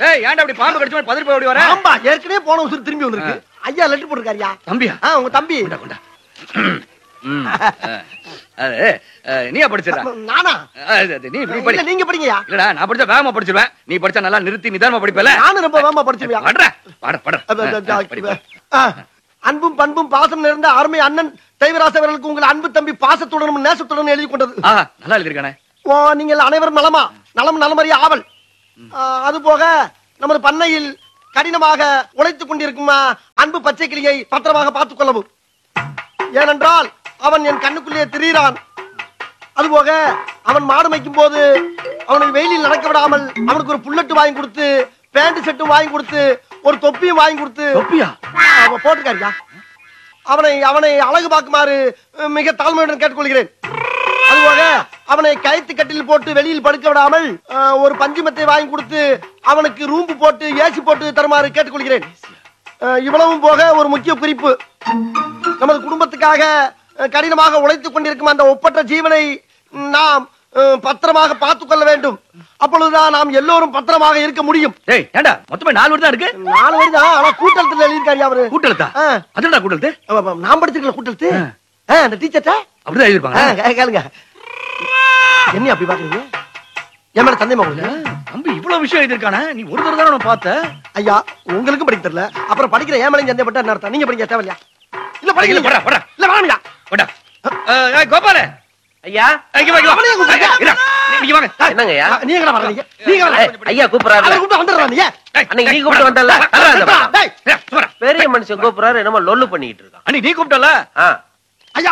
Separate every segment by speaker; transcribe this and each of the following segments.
Speaker 1: ஏய் ஏன்டா அப்படி பாம்பு கடிச்ச மாதிரி பதறி போய் ஓடி வர
Speaker 2: ஆம்பா ஏற்கனவே போன உசுறு திரும்பி வந்திருக்கு ஐயா லெட்டர் போட்டிருக்காருயா
Speaker 1: தம்பியா
Speaker 2: ஆ உங்க தம்பி
Speaker 1: கொண்டா கொண்டா ம், அஹ், அது அஹ், நீயா படிச்சிடா
Speaker 2: நானா
Speaker 1: நீ நீ படி
Speaker 2: இல்ல நீங்க படிங்கயா
Speaker 1: இல்லடா நான் படிச்சா வேகமா படிச்சிருவேன் நீ படிச்சா நல்லா நிறுத்தி நிதானமா படிப்பல
Speaker 2: நானும் ரொம்ப வேகமா படிச்சுவியா
Speaker 1: படுற பட பட
Speaker 2: அப்ப, அப்ப, அப்ப, ஆ, அன்பும் பண்பும் பாசம் நிறைந்த அருமை அண்ணன் தெய்வராச அவர்களுக்கு உங்கள் அன்பு தம்பி பாசத்துடனும் நேசத்துடனும் எழுதி கொண்டது
Speaker 1: ஆ நல்லா எழுதிருக்கானே
Speaker 2: ஓ நீங்கள் அனைவரும் நலமா நலம் நலமறிய ஆவல் ஆ, அது போக நமது பண்ணையில் கடினமாக உழைத்துக் கொண்டிருக்கும் ஆ, அன்பு பச்சை கிளியை பத்திரமாக பார்த்துக் கொள்ளவும் ஏனென்றால் அவன் என் கண்ணுக்குள்ளே திரியிறான் அதுபோக அவன் மாடு மேய்க்கும் போது அவனை வெயிலில் நடக்க விடாமல் அவனுக்கு ஒரு புல்லட்டு வாங்கி கொடுத்து பேண்ட் செட்டும் வாங்கி கொடுத்து ஒரு தொப்பியும் வாங்கி கொடுத்து
Speaker 1: தொப்பியா
Speaker 2: அவன் போட்டுக்காரியா அவனை அவனை அழகு பார்க்குமாறு அஹ், மிக தாழ்மையுடன் கேட்டுக்கொள்கிறேன் அதுபோக அவனை கயிற்று கட்டில் போட்டு வெளியில் படுக்க விடாமல் அஹ், ஒரு பஞ்சுமத்தை வாங்கி கொடுத்து அவனுக்கு ரூம்பு போட்டு ஏசி போட்டு தருமாறு கேட்டுக்கொள்கிறேன் அஹ், இவ்வளவும் போக ஒரு முக்கிய குறிப்பு நமது குடும்பத்துக்காக அஹ், கடினமாக உழைத்துக் கொண்டிருக்கும் அந்த ஒப்பற்ற ஜீவனை நாம் அஹ், பத்திரமாக பார்த்துக் கொள்ள வேண்டும் அப்பொழுதுதான் நாம் எல்லோரும் பத்திரமாக இருக்க முடியும்
Speaker 1: டேய் ஏன்டா மொத்தமே நாலு வருடம் இருக்கு
Speaker 2: நாலு வயது தான் ஆனா கூட்டத்தில் எழுதியிருக்காரு அவரு
Speaker 1: கூட்டெழுத்தா
Speaker 2: ஆ.
Speaker 1: அதுடா கூட்டெழுத்து
Speaker 2: ஆமா, ஆமா, நான் படிச்சிருக்கல கூட்டத்து
Speaker 1: ஆ.
Speaker 2: அந்த டீச்சர்ட்ட
Speaker 1: அப்படிதான் எழுதிருப்பாங்க
Speaker 2: கேளுங்க என்ன அப்படி பாக்குறீங்க என் மேல சந்தேகமா உங்களுக்கு
Speaker 1: தம்பி இவ்வளவு விஷயம் எழுதிருக்கானே நீ ஒரு தடவை தானே அவனை பார்த்த
Speaker 2: ஐயா உங்களுக்கும் படிக்க தெரியல அப்புறம் படிக்கிற ஏன் மேலே சந்தேகப்பட்டா என்ன அர்த்தம் நீங்க படிக்க தேவையில்லையா இல்ல
Speaker 1: இல்ல,
Speaker 2: படிக்கல
Speaker 1: போடா, போடா.
Speaker 2: இல்ல வேணாம்யா
Speaker 1: போடா அஹ், ஏய், கோபாலு
Speaker 3: ஐயா
Speaker 1: ஏய், இங்க வா, இங்க வா.
Speaker 2: அவனையும் கூப்பிடுங்க.
Speaker 1: ஏய், இருடா. நீ- நீங்க வாங்க
Speaker 3: என்னங்க ஐயா
Speaker 2: நீங்க என்ன வர்றீங்க நீங்க வர
Speaker 3: ஏய், ஐயா கூப்பிடுறாரு
Speaker 2: அவரை கூப்பிட்டு வந்துடுறா நீ
Speaker 1: டேய்,
Speaker 3: அன்னைக்கு நீ
Speaker 1: டேய்,
Speaker 3: கூப்பிட்டு
Speaker 1: போடா.
Speaker 3: வந்தல்ல தர்றா இந்த பக்கம்.
Speaker 2: டேய்,
Speaker 1: ஏய், சும்மாடா.
Speaker 3: பெரிய மனுஷன் கூப்பிடுறாரு என்னமோ லொல்லு பண்ணிட்டு இருக்கான்
Speaker 1: அன்னைக்கு நீ கூப்பிட்டல
Speaker 3: ஆ,
Speaker 2: ஐயா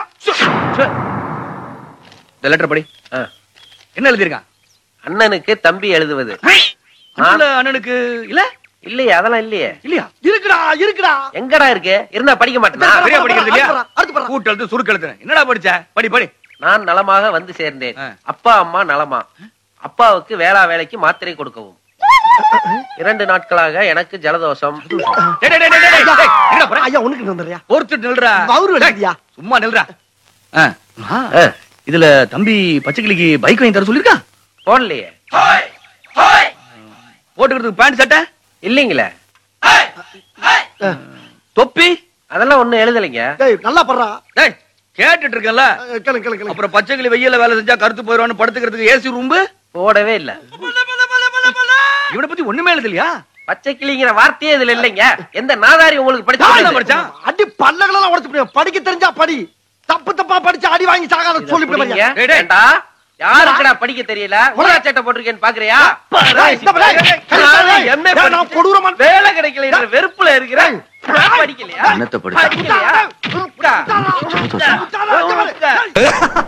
Speaker 1: இந்த லெட்டர் படி
Speaker 3: ஆ.
Speaker 1: என்ன எழுதிருக்கான்
Speaker 3: அண்ணனுக்கு தம்பி எழுதுவது
Speaker 1: அண்ணல அண்ணனுக்கு இல்ல
Speaker 3: இல்லையே அதெல்லாம் இல்லையே
Speaker 1: இல்லையா
Speaker 2: இருக்குடா இருக்குடா
Speaker 3: எங்கடா இருக்கு இருந்தா படிக்க மாட்டேனா
Speaker 1: சரியா படிக்கிறது இல்லையா
Speaker 2: அடுத்து போடா, அடுத்து போடா.
Speaker 1: கூட்டெழுத்து சுருக்கெழுத்து என்னடா படிச்ச படி படி
Speaker 3: நான் நலமாக வந்து சேர்ந்தேன்
Speaker 1: ஆ.
Speaker 3: அப்பா அம்மா நலமா அப்பாவுக்கு வேளா வேலைக்கு மாத்திரை கொடுக்கவும் இரண்டு நாட்களாக எனக்கு ஜலதோஷம்
Speaker 1: டேய், டேய், டேய், டேய், டேய், டேய், எங்கடா போற?
Speaker 2: ஐயா உனக்கு வந்துடுறியா
Speaker 1: பொறுத்துட்டு நில்றா
Speaker 2: வவுறு
Speaker 1: டேய்,
Speaker 2: வலிக்குதியா?
Speaker 1: சும்மா நில்றா ஆ, ஆ,
Speaker 3: ஆ,
Speaker 1: இதுல தம்பி பச்சைக்கிளிக்கு பைக் வாங்கி தர சொல்லிருக்கா
Speaker 3: போடலையே
Speaker 1: போட்டுக்கிறதுக்கு பேண்ட் சட்டை
Speaker 3: இல்லைங்களே
Speaker 1: தொப்பி
Speaker 3: அதெல்லாம் ஒண்ணும் எழுதலைங்க
Speaker 2: டேய் நல்லா படுறா
Speaker 1: டேய் கேட்டுட்டு இருக்கேன்ல
Speaker 2: அஹ், கேளுங்க கேளுங்க கேளுங்க
Speaker 1: அப்புறம் பச்சைக்கிளி வெயில்ல வேலை செஞ்சா கருத்து போயிடுவான்னு படுத்துக்கிறதுக்கு ஏசி ரூம்பு
Speaker 3: போடவே இல்ல
Speaker 1: இவனை பத்தி ஒண்ணுமே எழுதலையா
Speaker 3: பச்சை கிளிங்கிற வார்த்தையே இதுல இல்லைங்க எந்த நாதாரி உங்களுக்கு
Speaker 1: யாருடா
Speaker 3: படிச்சு
Speaker 1: படிச்சான்?
Speaker 2: அடி பல்லகளெல்லாம் உடைச்சு போடுவேன். படிக்க தெரிஞ்சா படி தப்பு தப்பா படிச்சு அடி வாங்கி சாகாத சொல்லி
Speaker 3: புடிங்க.
Speaker 1: டேய், டேய்.
Speaker 3: ஏண்டா யாருக்குடா படிக்க தெரியல உலக சட்டை போட்டிருக்கேன்னு பாக்குறியா நானும் MA
Speaker 2: நான் கொடூரமான
Speaker 3: வேலை கிடைக்கல என்ற வெறுப்புல இருக்கிறேன் படிக்கலையா
Speaker 1: என்னத்தை படிச்சா?
Speaker 3: படிக்கலையா? உட்கா. உட்கா. உட்கா.